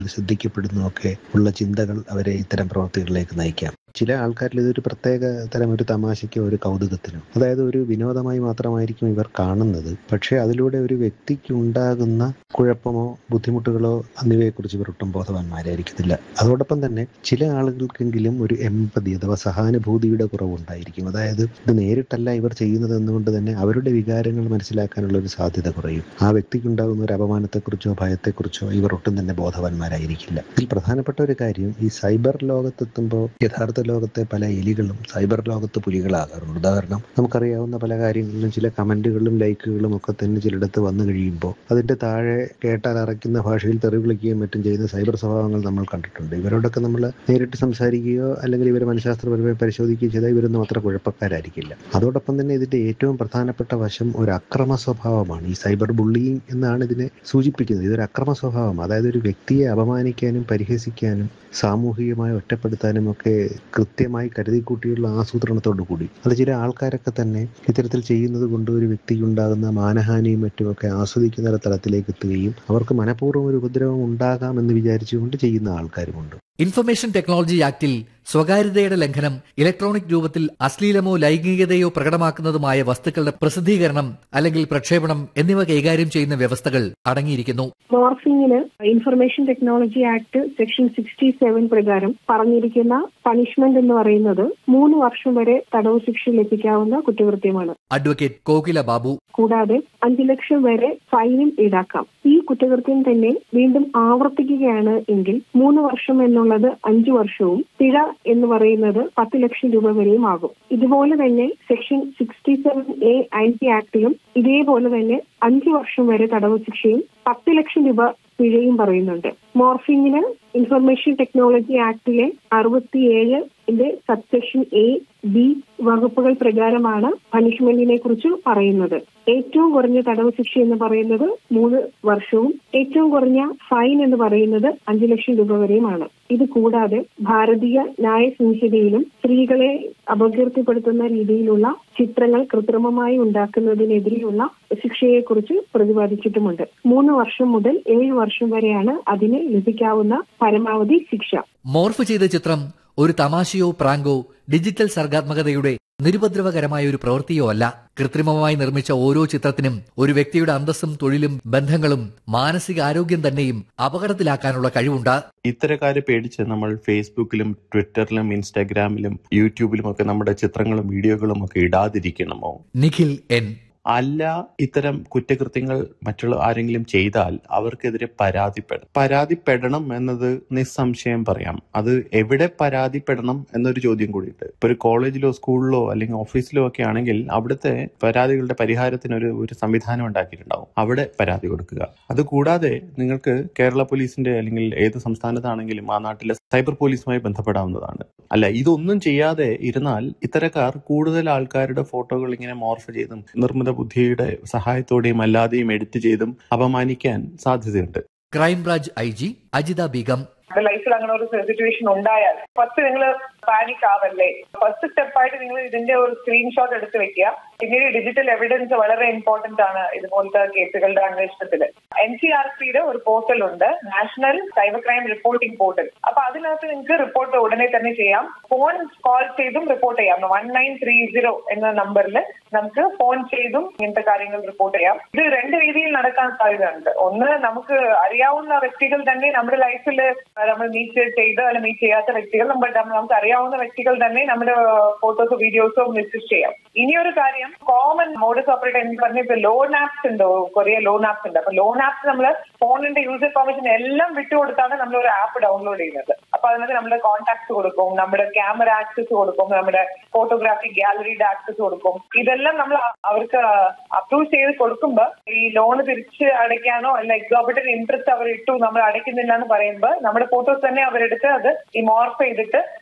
ശ്രദ്ധിക്കപ്പെടുന്നതൊക്കെ ഉള്ള ചിന്തകൾ അവരെ ഇത്തരം പ്രവൃത്തികളിലേക്ക് നയിക്കാം ചില ആൾക്കാരിൽ ഇതൊരു പ്രത്യേക തരം ഒരു തമാശയ്ക്കോ ഒരു കൗതുകത്തിനോ അതായത് ഒരു വിനോദമായി മാത്രമായിരിക്കും ഇവർ കാണുന്നത് പക്ഷേ അതിലൂടെ ഒരു വ്യക്തിക്ക് ഉണ്ടാകുന്ന കുഴപ്പമോ ബുദ്ധിമുട്ടുകളോ എന്നിവയെക്കുറിച്ച് ഇവർ ഒട്ടും ബോധവാന്മാരായിരിക്കത്തില്ല അതോടൊപ്പം തന്നെ ചില ആളുകൾക്കെങ്കിലും ഒരു എമ്പതി അഥവാ സഹാനുഭൂതിയുടെ കുറവുണ്ടായിരിക്കും അതായത് ഇത് നേരിട്ടല്ല ഇവർ ചെയ്യുന്നത് എന്നുകൊണ്ട് തന്നെ അവരുടെ വികാരങ്ങൾ മനസ്സിലാക്കാനുള്ള ഒരു സാധ്യത കുറയും ആ വ്യക്തിക്കുണ്ടാകുന്ന ഒരു അപമാനത്തെക്കുറിച്ചോ ഭയത്തെക്കുറിച്ചോ ഇവർ ഒട്ടും തന്നെ ബോധവാന്മാരായിരിക്കില്ല ഇതിൽ പ്രധാനപ്പെട്ട ഒരു കാര്യം ഈ സൈബർ ലോകത്തെത്തുമ്പോൾ യഥാർത്ഥ ലോകത്തെ പല എലികളും സൈബർ ലോകത്ത് പുലികളാകാറുണ്ട് ഉദാഹരണം നമുക്കറിയാവുന്ന പല കാര്യങ്ങളിലും ചില കമന്റുകളും ലൈക്കുകളും ഒക്കെ തന്നെ ചിലയിടത്ത് വന്നു കഴിയുമ്പോൾ അതിന്റെ താഴെ കേട്ടാൽ അറയ്ക്കുന്ന ഭാഷയിൽ തെറി വിളിക്കുകയും മറ്റും ചെയ്യുന്ന സൈബർ സ്വഭാവങ്ങൾ നമ്മൾ കണ്ടിട്ടുണ്ട് ഇവരോടൊക്കെ നമ്മൾ നേരിട്ട് സംസാരിക്കുകയോ അല്ലെങ്കിൽ ഇവരെ മനഃശാസ്ത്രപരമായി പരിശോധിക്കുകയോ ചെയ്താൽ ഇവരൊന്നും അത്ര കുഴപ്പക്കാരായിരിക്കില്ല അതോടൊപ്പം തന്നെ ഇതിന്റെ ഏറ്റവും പ്രധാനപ്പെട്ട വശം ഒരു അക്രമ സ്വഭാവമാണ് ഈ സൈബർ ബുള്ളിയിങ് എന്നാണ് ഇതിനെ സൂചിപ്പിക്കുന്നത് ഇതൊരു അക്രമ സ്വഭാവം അതായത് ഒരു വ്യക്തിയെ അപമാനിക്കാനും പരിഹസിക്കാനും സാമൂഹികമായി ഒറ്റപ്പെടുത്താനും ഒക്കെ കൃത്യമായി കരുതിക്കൂട്ടിയുള്ള ആസൂത്രണത്തോടു കൂടി അത് ചില ആൾക്കാരൊക്കെ തന്നെ ഇത്തരത്തിൽ ചെയ്യുന്നത് കൊണ്ട് ഒരു വ്യക്തിക്കുണ്ടാകുന്ന മാനഹാനിയും മറ്റുമൊക്കെ ആസ്വദിക്കുന്ന തലത്തിലേക്ക് എത്തുകയും അവർക്ക് മനഃപൂർവ്വം ഒരു ഉപദ്രവം ഉണ്ടാകാം എന്ന് വിചാരിച്ചുകൊണ്ട് ചെയ്യുന്ന ആൾക്കാരുമുണ്ട് ഇൻഫർമേഷൻ ടെക്നോളജി ആക്ടിൽ സ്വകാര്യതയുടെ ലംഘനം ഇലക്ട്രോണിക് രൂപത്തിൽ അശ്ലീലമോ ലൈംഗികതയോ പ്രകടമാക്കുന്നതുമായ വസ്തുക്കളുടെ പ്രസിദ്ധീകരണം അല്ലെങ്കിൽ പ്രക്ഷേപണം എന്നിവ കൈകാര്യം ചെയ്യുന്ന വ്യവസ്ഥകൾ അടങ്ങിയിരിക്കുന്നു മോർഫിംഗിന് information technology act section sixty seven പ്രകാരം പറഞ്ഞിരിക്കുന്ന പണിഷ്മെന്റ് എന്ന് പറയുന്നത് മൂന്ന് വർഷം വരെ തടവ് ശിക്ഷ ലഭിക്കാവുന്ന കുറ്റകൃത്യമാണ് അഡ്വക്കേറ്റ് കോകില ബാബു കൂടാതെ അഞ്ചു ലക്ഷം വരെ ഫൈനും ഈടാക്കാം ഈ കുറ്റകൃത്യം തന്നെ വീണ്ടും ആവർത്തിക്കുകയാണ് എങ്കിൽ മൂന്ന് വർഷം എന്നുള്ളത് അഞ്ചു വർഷവും പിഴ എന്ന് പറയുന്നത് പത്ത് ലക്ഷം രൂപ വരെയും ആകും ഇതുപോലെ തന്നെ സെക്ഷൻ സിക്സ്റ്റി സെവൻ എ ആന്റി ആക്ടിലും ഇതേപോലെ തന്നെ അഞ്ചു വർഷം വരെ തടവ് ശിക്ഷയും പത്ത് ലക്ഷം രൂപ പിഴയും പറയുന്നുണ്ട് മോർഫിംഗിന് ഇൻഫർമേഷൻ ടെക്നോളജി ആക്ടിലെ അറുപത്തിയേഴ് സബ്സെക്ഷൻ എ ബി വകുപ്പുകൾ പ്രകാരമാണ് പണിഷ്മെന്റിനെ കുറിച്ച് പറയുന്നത് ഏറ്റവും കുറഞ്ഞ തടവ് ശിക്ഷ എന്ന് പറയുന്നത് മൂന്ന് വർഷവും ഏറ്റവും കുറഞ്ഞ ഫൈൻ എന്ന് പറയുന്നത് അഞ്ചു ലക്ഷം രൂപ വരെയുമാണ് ഇത് കൂടാതെ ഭാരതീയ ന്യായ സംഹിതയിലും സ്ത്രീകളെ അപകീർത്തിപ്പെടുത്തുന്ന രീതിയിലുള്ള ചിത്രങ്ങൾ കൃത്രിമമായി ഉണ്ടാക്കുന്നതിനെതിരെയുള്ള ശിക്ഷയെക്കുറിച്ച് പ്രതിപാദിച്ചിട്ടുമുണ്ട് മൂന്ന് വർഷം മുതൽ ഏഴ് വർഷം വരെയാണ് അതിന് ലഭിക്കാവുന്ന പരമാവധി ശിക്ഷ മോർഫ് ചെയ്ത ചിത്രം ഒരു തമാശയോ പ്രാങ്കോ ഡിജിറ്റൽ സർഗാത്മകതയുടെ നിരുപദ്രവകരമായ ഒരു പ്രവൃത്തിയോ അല്ല കൃത്രിമമായി നിർമ്മിച്ച ഓരോ ചിത്രത്തിനും ഒരു വ്യക്തിയുടെ അന്തസ്സും തൊഴിലും ബന്ധങ്ങളും മാനസിക ആരോഗ്യം തന്നെയും അപകടത്തിലാക്കാനുള്ള കഴിവുണ്ട് ഇത്തരക്കാരെ പേടിച്ച് നമ്മൾ ഫേസ്ബുക്കിലും ട്വിറ്ററിലും ഇൻസ്റ്റാഗ്രാമിലും യൂട്യൂബിലും ഒക്കെ നമ്മുടെ ചിത്രങ്ങളും വീഡിയോകളും ഒക്കെ ഇടാതിരിക്കണമോ നിഖിൽ എൻ അല്ല ഇത്തരം കുറ്റകൃത്യങ്ങൾ മറ്റുള്ള ആരെങ്കിലും ചെയ്താൽ അവർക്കെതിരെ പരാതിപ്പെടണം പരാതിപ്പെടണം എന്നത് നിസ്സംശയം പറയാം അത് എവിടെ പരാതിപ്പെടണം എന്നൊരു ചോദ്യം കൂടിയുണ്ട് ഇപ്പൊ ഒരു കോളേജിലോ സ്കൂളിലോ അല്ലെങ്കിൽ ഓഫീസിലോ ഒക്കെ ആണെങ്കിൽ അവിടുത്തെ പരാതികളുടെ പരിഹാരത്തിന് ഒരു ഒരു സംവിധാനം ഉണ്ടാക്കിയിട്ടുണ്ടാവും അവിടെ പരാതി കൊടുക്കുക അതുകൂടാതെ നിങ്ങൾക്ക് കേരള പോലീസിന്റെ അല്ലെങ്കിൽ ഏത് സംസ്ഥാനത്താണെങ്കിലും ആ നാട്ടിലെ സൈബർ പോലീസുമായി ബന്ധപ്പെടാവുന്നതാണ് അല്ല ഇതൊന്നും ചെയ്യാതെ ഇരുന്നാൽ ഇത്തരക്കാർ കൂടുതൽ ആൾക്കാരുടെ ഫോട്ടോകൾ ഇങ്ങനെ മോർഫ് ചെയ്തും നിർമ്മിത ബുദ്ധിയുടെ സഹായത്തോടെയും അല്ലാതെയും എഡിറ്റ് ചെയ്തും അപമാനിക്കാൻ സാധ്യതയുണ്ട് crime branch I G Ajitha Begum നമ്മുടെ ലൈഫിൽ അങ്ങനെ ഒരു സിറ്റുവേഷൻ ഉണ്ടായാൽ ഫസ്റ്റ് നിങ്ങൾ പാനിക് ആവല്ലേ ഫസ്റ്റ് സ്റ്റെപ്പായിട്ട് നിങ്ങൾ ഇതിന്റെ ഒരു സ്ക്രീൻഷോട്ട് എടുത്ത് വെക്കുക പിന്നീട് ഡിജിറ്റൽ എവിഡൻസ് വളരെ ഇമ്പോർട്ടന്റ് ആണ് ഇതുപോലത്തെ കേസുകളുടെ അന്വേഷണത്തിൽ എൻ സി ആർ പിയുടെ ഒരു പോർട്ടൽ ഉണ്ട് national cyber crime reporting portal അപ്പൊ അതിനകത്ത് നിങ്ങൾക്ക് റിപ്പോർട്ട് ഉടനെ തന്നെ ചെയ്യാം ഫോൺ കോൾ ചെയ്തും റിപ്പോർട്ട് ചെയ്യാം വൺ നയൻ ത്രീ സീറോ എന്ന നമ്പറിൽ നമുക്ക് ഫോൺ ചെയ്തും ഇങ്ങനത്തെ കാര്യങ്ങൾ റിപ്പോർട്ട് ചെയ്യാം ഇത് രണ്ട് രീതിയിൽ നടക്കാൻ സാധ്യതയുണ്ട് ഒന്ന് നമുക്ക് അറിയാവുന്ന വ്യക്തികൾ തന്നെ നമ്മുടെ ലൈഫിൽ നമ്മൾ മീറ്റ് ചെയ്ത് അല്ലെങ്കിൽ മീറ്റ് ചെയ്യാത്ത വ്യക്തികൾ നമ്മൾ നമുക്ക് അറിയാവുന്ന വ്യക്തികൾ തന്നെ നമ്മുടെ ഫോട്ടോസോ വീഡിയോസോ മിസ്യൂസ് ചെയ്യാം ഇനിയൊരു കാര്യം കോമൺ മോഡസ് ഓപ്പറേറ്റ് എന്ന് പറഞ്ഞ ഇപ്പൊ ലോൺ ആപ്സ് ഉണ്ട് കൊറിയ ലോൺ ആപ്സ് ഉണ്ട് അപ്പൊ ലോൺ ആപ്സ് നമ്മൾ ഫോണിന്റെ യൂസർ പെർമിഷൻ എല്ലാം വിട്ടുകൊടുത്താണ് നമ്മൾ ഒരു ആപ്പ് ഡൗൺലോഡ് ചെയ്യുന്നത് അപ്പൊ അതിനകത്ത് നമ്മുടെ കോൺടാക്ട്സ് കൊടുക്കും നമ്മുടെ ക്യാമറ ആക്സസ് കൊടുക്കും നമ്മുടെ ഫോട്ടോഗ്രാഫി ഗാലറിയുടെ ആക്സസ് കൊടുക്കും ഇതെല്ലാം നമ്മൾ അവർക്ക് അപ്രൂവ് ചെയ്ത് കൊടുക്കുമ്പോൾ ഈ ലോൺ തിരിച്ച് അടയ്ക്കാനോ അല്ല എക്സോബിറ്റൻ ഇൻട്രസ്റ്റ് അവർ ഇട്ടു നമ്മൾ അടയ്ക്കുന്നില്ല എന്ന് പറയുമ്പോൾ നമ്മുടെ ഫോട്ടോസ് തന്നെ അവരെടുത്ത് അത് ഈ മോർഫ് ചെയ്തിട്ട്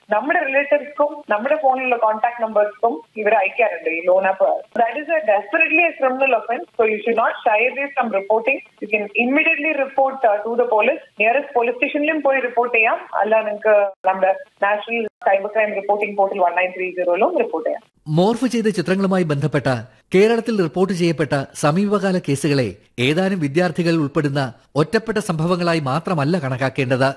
നമ്മുടെ റിലേറ്റീവ്സ്ക്കും നമ്മുടെ ഫോണിലുള്ള കോൺടാക്ട് നമ്പേഴ്സ്ക്കും ഇവർ അയക്കാറുണ്ട് ഈ loan app that is a definitely a criminal offence so you should not shy away from reporting you can immediately report to the police nearest police സ്റ്റേഷനിലും പോയി റിപ്പോർട്ട് ചെയ്യാം അല്ല നിങ്ങൾക്ക് നമ്മുടെ national cyber crime reporting portal one nine three സീറോയിലും report ചെയ്യാം morph ചെയ്ത ചിത്രങ്ങളുമായി ബന്ധപ്പെട്ട കേരളത്തിൽ റിപ്പോർട്ട് ചെയ്യപ്പെട്ട സമീപകാല കേസുകളെ ഏതാനും വിദ്യാർത്ഥികൾ ഉൾപ്പെടുന്ന ഒറ്റപ്പെട്ട സംഭവങ്ങളായി മാത്രമല്ല കണക്കാക്കേണ്ടത്